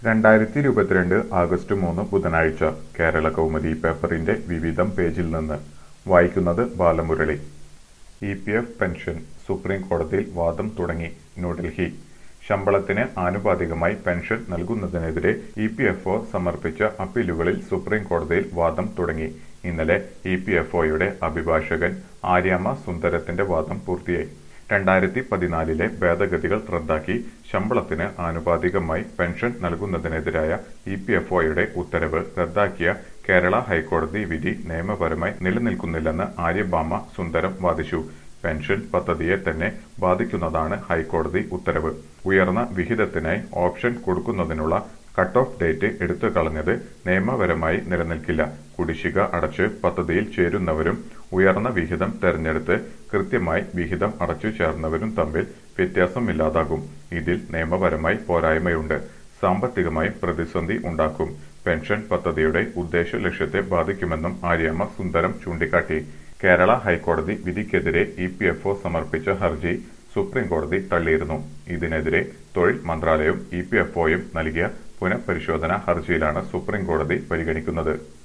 രണ്ടായിരത്തി ഇരുപത്തിരണ്ട് ആഗസ്റ്റ് മൂന്ന് ബുധനാഴ്ച കേരള കൗമുദി പേപ്പറിന്റെ വിവിധം പേജിൽ നിന്ന് വായിക്കുന്നത് Balamurali E P F pension supreme കോടതിയിൽ വാദം തുടങ്ങി ന്യൂഡൽഹി ശമ്പളത്തിന് ആനുപാതികമായി പെൻഷൻ നൽകുന്നതിനെതിരെ ഇ പി എഫ് ഒ സമർപ്പിച്ച അപ്പീലുകളിൽ സുപ്രീം കോടതിയിൽ വാദം തുടങ്ങി ഇന്നലെ ഇ പി എഫ് ഒയുടെ അഭിഭാഷകൻ ആര്യാമ സുന്ദരത്തിന്റെ വാദം പൂർത്തിയായി രണ്ടായിരത്തി പതിനാലിലെ ഭേദഗതികൾ റദ്ദാക്കി ശമ്പളത്തിന് ആനുപാതികമായി പെൻഷൻ നൽകുന്നതിനെതിരായ ഇ പി എഫ് ഒയുടെ ഉത്തരവ് റദ്ദാക്കിയ കേരള ഹൈക്കോടതി വിധി നിയമപരമായി നിലനിൽക്കുന്നില്ലെന്ന് ആര്യഭാമ സുന്ദരം വാദിച്ചു പെൻഷൻ പദ്ധതിയെ തന്നെ ബാധിക്കുന്നതാണ് ഹൈക്കോടതി ഉത്തരവ് ഉയർന്ന വിഹിതത്തിനായി ഓപ്ഷൻ കൊടുക്കുന്നതിനുള്ള കട്ട് ഓഫ് ഡേറ്റ് എടുത്തു കളഞ്ഞത് നിയമപരമായി നിലനിൽക്കില്ല കുടിശ്ശിക അടച്ച് പദ്ധതിയിൽ ചേരുന്നവരും ഉയർന്ന വിഹിതം തെരഞ്ഞെടുത്ത് കൃത്യമായി വിഹിതം അടച്ചു ചേർന്നവരും തമ്മിൽ വ്യത്യാസമില്ലാതാകും ഇതിൽ നിയമപരമായി പോരായ്മയുണ്ട് സാമ്പത്തികമായി പ്രതിസന്ധി ഉണ്ടാക്കും പെൻഷൻ പദ്ധതിയുടെ ഉദ്ദേശ ലക്ഷ്യത്തെ ബാധിക്കുമെന്നും ആര്യാമ്മ സുന്ദരം ചൂണ്ടിക്കാട്ടി കേരള ഹൈക്കോടതി വിധിക്കെതിരെ ഇ പി എഫ് ഒ സമർപ്പിച്ച ഹർജി സുപ്രീം കോടതി തള്ളിയിരുന്നു ഇതിനെതിരെ തൊഴിൽ മന്ത്രാലയവും ഇ പി എഫ് ഒയും നൽകിയ പുനഃപരിശോധനാ ഹർജിയിലാണ് സുപ്രീം കോടതി പരിഗണിക്കുന്നത്